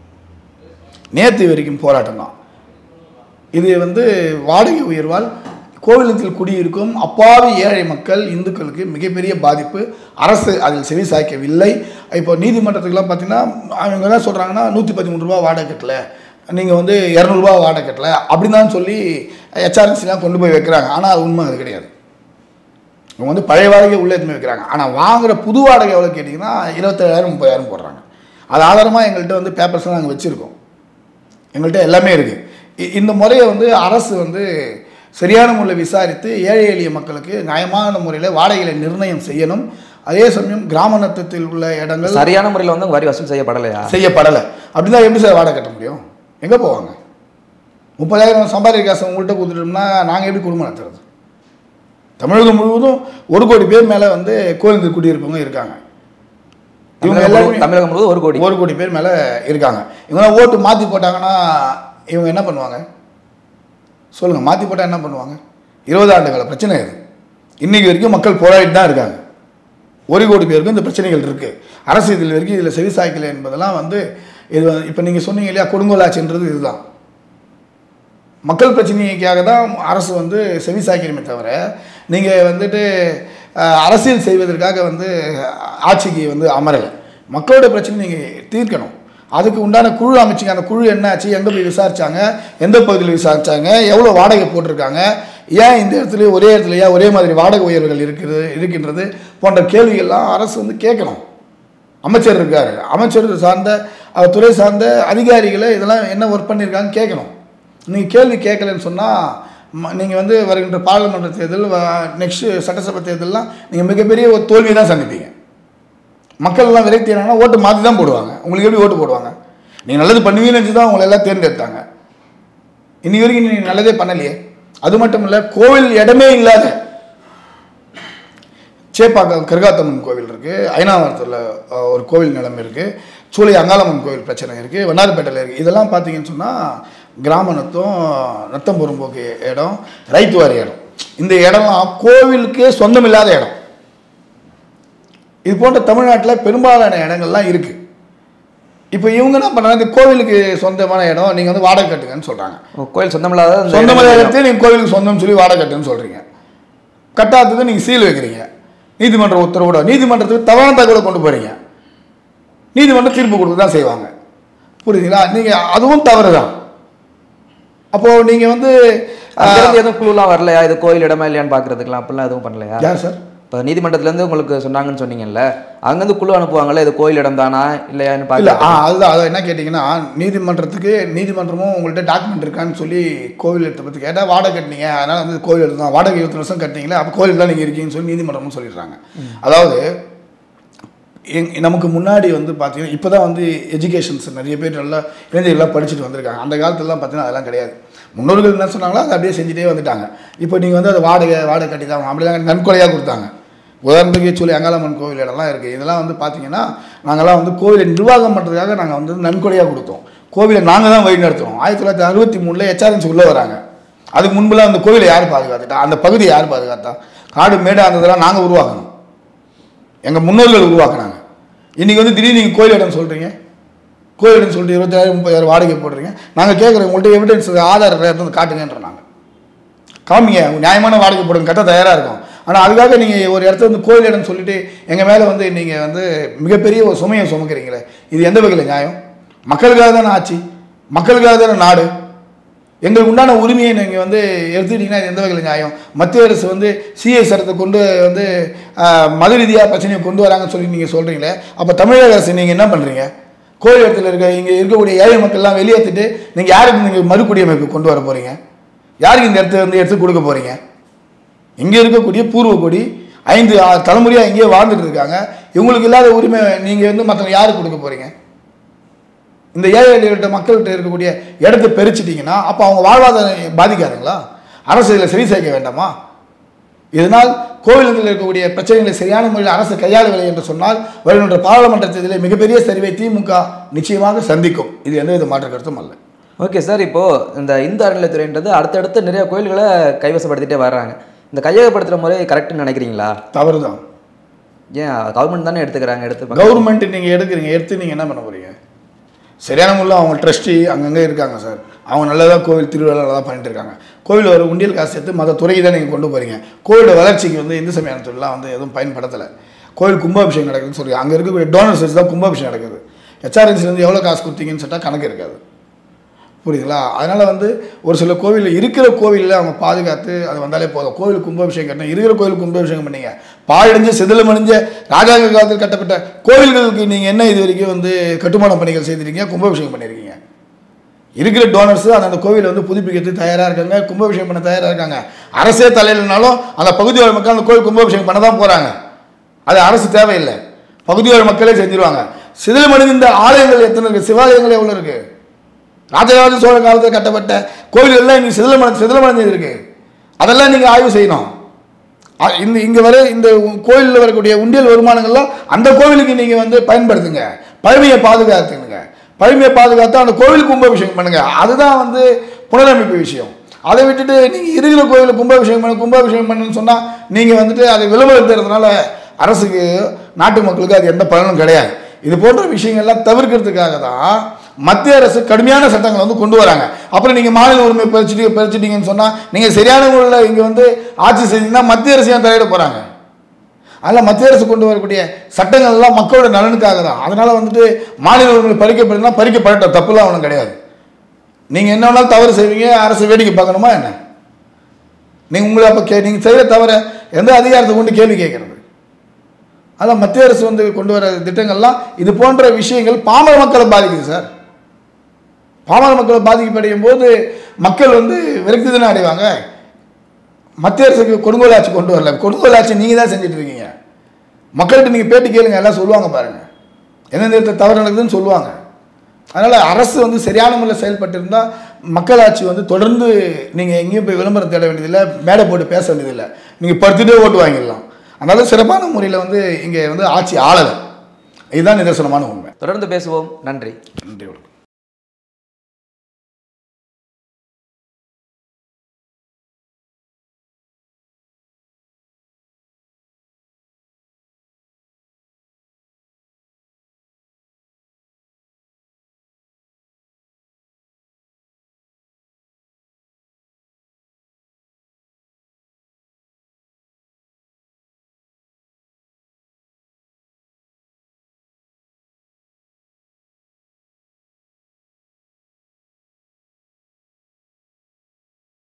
நேற்று வரைக்கும் போராட்டம் தான் இது வந்து வாடகை உயர்வால் கோவிலத்தில் குடியிருக்கும் அப்பாவி ஏழை மக்கள் இந்துக்களுக்கு மிகப்பெரிய பாதிப்பு அரசு அதில் செவி சாய்க்கவில்லை இப்போ நீதிமன்றத்துக்குலாம் பார்த்தீங்கன்னா அவங்க என்ன சொல்கிறாங்கன்னா நூற்றி பதிமூணு ரூபா வாடகை கட்டல நீங்கள் வந்து இரநூறுபா வாடகை கட்டல அப்படின்னு தான் சொல்லி ஹெச்ஆர்என்சிலாம் கொண்டு போய் வைக்கிறாங்க ஆனால் அது உண்மை அது கிடையாது இவங்க வந்து பழைய வாடகை உள்ளே எடுத்துன்னு வைக்கிறாங்க ஆனால் வாங்குற புது வாடகை எவ்வளோ கேட்டிங்கன்னா இருபத்தேழாயிரம் முப்பதாயிரம் போடுறாங்க அது ஆதாரமாக எங்கள்கிட்ட வந்து பேப்பர்ஸ்லாம் நாங்கள் வச்சுருக்கோம் எங்கள்கிட்ட எல்லாமே இருக்குது இந்த முறையை வந்து அரசு வந்து சரியான முறையில் விசாரித்து ஏழை எளிய மக்களுக்கு நியாயமான முறையில் வாடகைகளை நிர்ணயம் செய்யணும் அதே சமயம் கிராமநத்தத்தில் உள்ள இடங்கள் சரியான முறையில் வந்து வரி வசூல் செய்யப்படலையா செய்யப்படலை அப்படின்னா எப்படி சார் வாடகை கட்ட முடியும் எங்கே போவாங்க முப்பதாயிரம் சம்பாதிக்க காசு உங்கள்கிட்ட கொடுத்துட்டோம்னா நாங்கள் எப்படி குடும்பம் நடத்துறது தமிழகம் முழுவதும் ஒரு கோடி பேர் மேலே வந்து கோயில் குடியிருப்பவங்க இருக்காங்க இவங்க தமிழகம் எல்லாருமே முழு- தமிழகம் முழுவதும் ஒரு கோடி ஒரு கோடி பேர் மேலே இருக்காங்க இவங்க ஓட்டு மாற்றி போட்டாங்கன்னா இவங்க என்ன பண்ணுவாங்க சொல்லுங்கள் மாற்றி போட்டால் என்ன பண்ணுவாங்க இருபது ஆண்டுகால பிரச்சனை இது இன்னைக்கு வரைக்கும் மக்கள் போராடிட்டு தான் இருக்காங்க ஒரு கோடி பேருக்கு இந்த பிரச்சனைகள் இருக்குது அரசு இதில் வரைக்கும் இதில் செவிசாய்க்கலை என்பதெல்லாம் வந்து இது வந்து- இப்போ நீங்கள் சொன்னீங்க இல்லையா கொடுங்கோலாட்சின்றது இதுதான் மக்கள் பிரச்சனைக்காக தான் அரசு வந்து செவி சாய்க்கணுமே தவிர நீங்கள் வந்துட்டு அஹ், அரசியல் செய்வதற்காக வந்து ஆட்சிக்கு வந்து அமரலை மக்களோட பிரச்சனை நீங்கள் தீர்க்கணும் அதுக்கு உண்டான குழு அமைச்சிங்க அந்த குழு என்ன ஆச்சு எங்கே போய் விசாரிச்சாங்க எந்த பகுதியில் விசாரிச்சாங்க எவ்வளோ வாடகை போட்டிருக்காங்க ஏன் இந்த இடத்துல ஒரே இடத்துல ஏன் ஒரே மாதிரி வாடகை உயர்வுகள் இருக்குது இருக்கின்றது போன்ற கேள்விகள்லாம் அரசு வந்து கேட்கணும் அமைச்சர் இருக்கார் அமைச்சர் சார்ந்த அவர் துறை சார்ந்த அதிகாரிகளை இதெல்லாம் என்ன ஒர்க் பண்ணியிருக்காங்கன்னு கேட்கணும் நீங்கள் கேள்வி கேட்கலன்னு சொன்னால் நீங்கள் வந்து வருகின்ற பாராளுமன்ற தேர்தல் நெக்ஸ்ட்டு சட்டசபை தேர்தல்லாம் நீங்கள் மிகப்பெரிய ஒரு தோல்வி தான் சந்திப்பீங்க மக்கள் எல்லாம் விரக்தி என்னன்னா ஓட்டு மாற்றி தான் போடுவாங்க உங்களுக்கு எப்படி ஓட்டு போடுவாங்க நீங்கள் நல்லது பண்ணுவீங்கன்னு நினச்சி தான் உங்களை எல்லாம் தேர்ந்தெடுத்தாங்க இன்னி வரைக்கும் நீங்கள் நல்லதே பண்ணலையே அது மட்டும் இல்லை கோவில் இடமே இல்லாத சேப்பாக்கம் கருகாத்தம்மன் கோவில் இருக்குது ஐநாவரத்தில் ஒரு கோவில் நிலம் இருக்குது சூளை அங்காளம்மன் கோவில் பிரச்சனை இருக்குது வண்ணாரப்பேட்டையில் இருக்குது இதெல்லாம் பார்த்தீங்கன்னு சொன்னால் கிராம நத்தம் நத்தம் பொறும்போக்கு இடம் ரைத்து வாரி இடம் இந்த இடம்லாம் கோவிலுக்கே சொந்தமில்லாத இடம் இது போன்ற தமிழ்நாட்டில் பெரும்பாலான இடங்கள்லாம் இருக்குது இப்போ இவங்க என்ன பண்ணுறாங்க இந்த கோவிலுக்கு சொந்தமான இடம் நீங்கள் வந்து வாடகை கட்டுங்கன்னு சொல்கிறாங்க ஓ, கோயில் சொந்தமில்லாத அந்த சொந்தமான இடம். இடத்தையும் நீங்கள் கோவிலுக்கு சொந்தம்னு சொல்லி வாடகை கட்டுன்னு சொல்கிறீங்க கட்டாததுக்கு நீங்கள் சீல் வைக்கிறீங்க நீதிமன்ற உத்தரவோட நீதிமன்றத்துக்கு தவறான தகவலை கொண்டு போகிறீங்க நீதிமன்றம் தீர்ப்பு கொடுத்து தான் செய்வாங்க புரியுதுங்களா நீங்கள் அதுவும் தவறு தான் அப்போது நீங்கள் வந்து அங்கிருந்து எதுவும் குழுலாம் வரலையா இது கோயில் இடமா இல்லையான்னு பார்க்கறதுக்குலாம் அப்படிலாம் எதுவும் பண்ணலையா யார் சார் இப்போ நீதிமன்றத்துலேருந்து உங்களுக்கு சொன்னாங்கன்னு சொன்னீங்கல்ல அங்கேருந்து குழு அனுப்புவாங்கல்ல இது கோயில் இடம் தானா இல்லையான்னு இல்லை பார்க்க ஆ அதுதான் அதை என்ன கேட்டிங்கன்னா நீதிமன்றத்துக்கு நீதிமன்றமும் உங்கள்கிட்ட டாக்குமெண்ட் இருக்கான்னு சொல்லி கோவில் இடத்தை பற்றி கேட்டால் வாடகை கட்டினீங்க அதனால் வந்து கோவில் எடுத்து தான் வாடகை இருபத்தி வருஷம் கட்டினீங்களே அப்போ கோவில் தான் நீங்கள் இருக்கீங்கன்னு சொல்லி நீதிமன்றமும் சொல்லிடுறாங்க அதாவது எங் நமக்கு முன்னாடி வந்து பார்த்தீங்கன்னா இப்போ தான் வந்து எஜுகேஷன்ஸ் நிறைய பேர் நல்லா இளைஞர்கள்லாம் படிச்சுட்டு வந்திருக்காங்க அந்த காலத்துலலாம் பார்த்தீங்கன்னா அதெல்லாம் கிடையாது முன்னோர்கள் என்ன சொன்னாங்களோ அதை அப்படியே செஞ்சுட்டே வந்துட்டாங்க இப்போ நீங்கள் வந்து அதை வாடகை வாடகை கட்டி தான் அப்படி தான் நன்கொடையாக கொடுத்தாங்க உதாரணத்துக்கு சொல்லி அங்காளம்மன் கோவில் இடம்லாம் இருக்குது இதெல்லாம் வந்து பார்த்தீங்கன்னா நாங்கள்லாம் வந்து கோவிலை நிர்வாகம் பண்ணுறதுக்காக நாங்கள் வந்து நன்கொடையாக கொடுத்தோம் கோவிலை நாங்கள் தான் வழி நடத்துகிறோம் ஆயிரத்தி தொள்ளாயிரத்தி அறுபத்தி மூணில் ஹெச்ஆர்என்சி உள்ளே வராங்க அதுக்கு முன்பெல்லாம் அந்த கோவிலை யார் பாதுகாத்துட்டா அந்த பகுதியை யார் பாதுகாத்தா காடு மேடு அந்த இதெல்லாம் நாங்கள் உருவாக்கணும் எங்கள் முன்னோர்கள் உருவாக்குனாங்க இன்றைக்கி வந்து திடீர்னு நீங்கள் கோயில் இடம் சொல்கிறீங்க கோயில் இடம் சொல்லிட்டு இருபத்தாயிரம் முப்பதாயிரம் வாடகை போடுறீங்க நாங்கள் கேட்குறோம் உங்கள்கிட்ட எவிடன்ஸ் ஆதார் எடுத்து காட்டுங்கன்ற நாங்கள் காமிங்க உங்க நியாயமான வாடகை போடுங்க கட்ட தயாராக இருக்கும் ஆனால் அதுக்காக நீங்கள் ஒரு இடத்துல வந்து கோயில் இடம்னு சொல்லிட்டு எங்கள் மேலே வந்து நீங்கள் வந்து மிகப்பெரிய ஒரு சுமையை சுமக்கிறீங்களே இது எந்த வகையில் நியாயம் மக்களுக்காக தானே ஆட்சி மக்களுக்காக தானே நாடு எங்களுக்கு உண்டான உரிமையை நீங்கள் வந்து எடுத்துக்கிட்டீங்கன்னா இது எந்த வகையில் நியாயம் மத்திய அரசு வந்து சிஐ சட்டத்தை கொண்டு வந்து ஆஹ், மத ரீதியாக பிரச்சனையை கொண்டு வராங்கன்னு சொல்லி நீங்கள் சொல்கிறீங்களே அப்போ தமிழக அரசு நீங்கள் என்ன பண்ணுறீங்க கோயில் இடத்துல இருக்க இங்கே இருக்கக்கூடிய ஏழை மக்கள்லாம் வெளியேற்றிட்டு நீங்கள் யாருக்கு நீங்கள் மறுகுடியமைப்பு கொண்டு வர போகிறீங்க யாருக்கு இந்த இடத்த வந்து எடுத்து கொடுக்க போகிறீங்க இங்கே இருக்கக்கூடிய பூர்வ கொடி ஐந்து ஆறு தலைமுறையாக இங்கேயே வாழ்ந்துட்டு இருக்காங்க இவங்களுக்கு இல்லாத உரிமை நீங்கள் வந்து மற்றவங்க யாருக்கு கொடுக்க போகிறீங்க இந்த ஏழை எளிய மக்கள்கிட்ட இருக்கக்கூடிய இடத்த பெருச்சிட்டிங்கன்னா அப்போ அவங்க வாழ்வாதாரம் பாதிக்காதுங்களா அரசு இதில் சரி செய்ய வேண்டாமா இதனால் கோவில்களில் இருக்கக்கூடிய பிரச்சனைகளை சரியான முறையில் அரசு கையாளவில்லை என்று சொன்னால் வருகின்ற பாராளுமன்ற தேர்தலில் மிகப்பெரிய சரிவை திமுக நிச்சயமாக சந்திக்கும் இது எந்தவித மாற்று கருத்தும் அல்ல ஓகே சார் இப்போது இந்த இந்து அறநிலையத்துறைன்றது அடுத்தடுத்து நிறைய கோயில்களை கைவசப்படுத்திட்டே வர்றாங்க இந்த கையகப்படுத்துகிற முறை கரெக்டுன்னு நினைக்கிறீங்களா தவறு தான் ஏன் கவர்மெண்ட் தானே எடுத்துக்கிறாங்க எடுத்து கவர்மெண்ட் நீங்கள் எடுக்கிறீங்க எடுத்து நீங்கள் என்ன பண்ண போறீங்க சரியான முறையில் அவங்க ட்ரஸ்டி அங்கங்கே இருக்காங்க சார் அவங்க நல்லதாக கோவில் திருவிழா நல்லா பண்ணிட்டு இருக்காங்க கோவில் ஒரு உண்டியல் காசு சேர்த்து மற்ற துறைக்கு தான் நீங்கள் கொண்டு போகிறீங்க கோவிலோட வளர்ச்சிக்கு வந்து இந்து சமயத்துலாம் வந்து எதுவும் பயன்படுத்தலை கோவில் கும்பாபிஷேகம் நடக்குதுன்னு சொல்லி அங்கே இருக்கக்கூடிய டோனர்ஸ் வச்சு தான் கும்பாபிஷேகம் நடக்குது ஹெச்ஆர்என்சிலேருந்து எவ்வளோ காசு கொடுத்தீங்கன்னு சொல்லிட்டா கணக்கு இருக்காது புரியுதுங்களா அதனால் வந்து ஒரு சில கோவிலில் இருக்கிற கோவிலில் அவங்க பாதுகாத்து அது வந்தாலே போதும் கோவில் கும்பாபிஷேகம் கட்டணும் இருக்கிற கோவில் கும்பாபிஷேகம் பண்ணீங்க பாழடைஞ்ச சிதிலமடைஞ்ச ராஜாங்க காலத்தில் கட்டப்பட்ட கோவில்களுக்கு நீங்கள் என்ன இது வரைக்கும் வந்து கட்டுமான பணிகள் செய்திருக்கீங்க கும்பாபிஷேகம் பண்ணியிருக்கீங்க இருக்கிற டோனர்ஸ் அந்த கோவிலை வந்து புதுப்பிக்கிறதுக்கு தயாராக இருக்காங்க கும்பாபிஷேகம் பண்ண தயாராக இருக்காங்க அரசே தலையிலனாலும் அந்த பகுதியோட மக்கள் அந்த கோவில் கும்பாபிஷேகம் பண்ண தான் போகிறாங்க அது அரசு தேவையில்லை பகுதியோட மக்களே செஞ்சிருவாங்க சிதிலமடைந்த இந்த ஆலயங்கள் எத்தனை இருக்குது சிவாலயங்கள் எவ்வளோ இருக்குது ராஜராஜ சோழ காலத்தில் கட்டப்பட்ட கோவில்கள்லாம் இங்கே சிதிலமடை சிதிலமடைஞ்சது இருக்கு அதெல்லாம் நீங்கள் ஆய்வு செய்யணும் அ- இந்த இங்கே வர இந்த கோயிலில் வரக்கூடிய உண்டியல் வருமானங்கள்லாம் அந்த கோவிலுக்கு நீங்கள் வந்து பயன்படுத்துங்க பழமையை பாதுகாத்துங்க பழமையை பாதுகாத்து அந்த கோவிலுக்கு கும்பாபிஷேகம் பண்ணுங்க அதுதான் வந்து புனரமைப்பு விஷயம் அதை விட்டுட்டு நீங்கள் இருக்கிற கோவிலில் கும்பாபிஷேகம் பண்ண கும்பாபிஷேகம் பண்ணுன்னு சொன்னால் நீங்கள் வந்துட்டு அதை விளம்பரத்துறதுனால அரசுக்கு நாட்டு மக்களுக்கு அது எந்த பலனும் கிடையாது இது போன்ற விஷயங்கள்லாம் தவிர்க்கிறதுக்காக தான் மத்திய அரசு கடுமையான சட்டங்களை வந்து கொண்டு வராங்க அப்புறம் நீங்கள் மாநில உரிமை பறிச்சுட்டு பறிச்சிட்டீங்கன்னு சொன்னால் நீங்கள் சரியான முறையில் இங்கே வந்து ஆட்சி செஞ்சீங்கன்னா மத்திய அரசு ஏன் தலையிட போகிறாங்க அதில் மத்திய அரசு கொண்டு வரக்கூடிய சட்டங்கள் எல்லாம் மக்களோட நலனுக்காக தான் அதனால் வந்துட்டு மாநில உரிமை பறிக்கப்படுதுன்னா பறிக்கப்படட்டும் தப்புலாம் ஒன்றும் கிடையாது நீங்கள் என்ன வேணாலும் தவறு செய்வீங்க அரசு வேடிக்கை பார்க்கணுமா என்ன நீங்கள் உங்களை அப்போ கே நீங்கள் செய்கிற தவிர எந்த அதிகாரத்தை கொண்டு கேள்வி கேட்குறது அதான் மத்திய அரசு வந்து கொண்டு வர திட்டங்கள்லாம் இது போன்ற விஷயங்கள் பாமர மக்களை பாதிக்குது சார் பாமர மக்களை பாதிக்கப்படையும் போது மக்கள் வந்து விரக்தி தானே அடைவாங்க மத்திய அரசுக்கு கொடுங்கோல் ஆட்சி கொண்டு வரல கொடுங்கோல் ஆட்சி நீங்கள் தான் செஞ்சுட்டு இருக்கீங்க மக்கள்கிட்ட நீங்கள் பேட்டி கேளுங்க எல்லாம் சொல்லுவாங்க பாருங்கள் எந்தெந்த இடத்துல தவறு நடக்குதுன்னு சொல்லுவாங்க அதனால் அரசு வந்து சரியான முறையில் செயல்பட்டிருந்தால் மக்களாட்சி வந்து தொடர்ந்து நீங்கள் எங்கேயும் போய் விளம்பரம் தேட வேண்டியதில்லை மேடை போட்டு பேச வேண்டியதில்லை நீங்கள் படுத்துட்டே ஓட்டு வாங்கிடலாம் அதனால சிறப்பான முறையில் வந்து இங்கே வந்து ஆட்சி ஆளலை இதுதான் நிதர்சனமான உண்மை தொடர்ந்து பேசுவோம் நன்றி நன்றி வணக்கம்